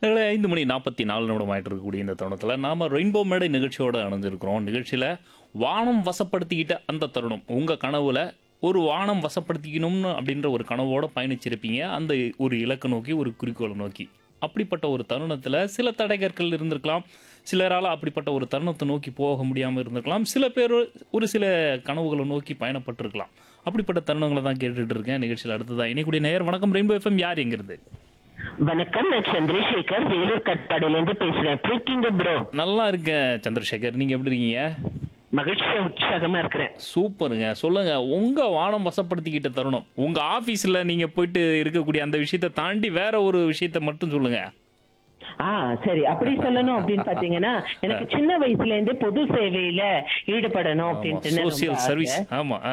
நேரங்களே, ஐந்து மணி நாற்பத்தி நாலு நிமிடம் ஆயிட்டு இருக்கக்கூடிய இந்த தருணத்தில் நாம ரெயின்போ மேடை நிகழ்ச்சியோட அணைஞ்சிருக்கிறோம் நிகழ்ச்சியில் வானம் வசப்படுத்திக்கிட்ட அந்த தருணம் உங்கள் கனவுல ஒரு வானம் வசப்படுத்திக்கணும்னு அப்படின்ற ஒரு கனவோட பயணிச்சிருப்பீங்க அந்த ஒரு இலக்கை நோக்கி ஒரு குறிக்கோளை நோக்கி அப்படிப்பட்ட ஒரு தருணத்தில் சில தடைகற்கள் இருந்திருக்கலாம் சிலரால் அப்படிப்பட்ட ஒரு தருணத்தை நோக்கி போக முடியாமல் இருந்திருக்கலாம் சில பேர் ஒரு சில கனவுகளை நோக்கி பயணப்பட்டிருக்கலாம் அப்படிப்பட்ட தருணங்களை தான் கேட்டுட்டு இருக்கேன் நிகழ்ச்சியில் அடுத்ததாக இணைக்கூடிய நேயர் வணக்கம் ரெயின்போ எஃப்எம் யார் எங்கிறது வணக்கம் நான் சந்திரசேகர் வேலூர் கட்பாடியில இருந்து பேசுறேன் எப்படி இருக்கீங்க ப்ரோ நல்லா இருக்கேன் சந்திரசேகர் நீங்க எப்படி இருக்கீங்க மகிழ்ச்சியா உற்சாகமா இருக்கிறேன் சூப்பருங்க சொல்லுங்க உங்க வானம் வசப்படுத்திக்கிட்ட தருணம் உங்க ஆபீஸ்ல நீங்க போயிட்டு இருக்கக்கூடிய அந்த விஷயத்தை தாண்டி வேற ஒரு விஷயத்த மட்டும் சொல்லுங்க ஆ சரி அப்படி சொல்லணும் அப்படின்னு பாத்தீங்கன்னா எனக்கு சின்ன வயசுல இருந்தே பொது சேவையில ஈடுபடணும் அப்படின்ட்டு ரொம்ப சோசியல் ஆசை. சர்வீஸ் ஆமா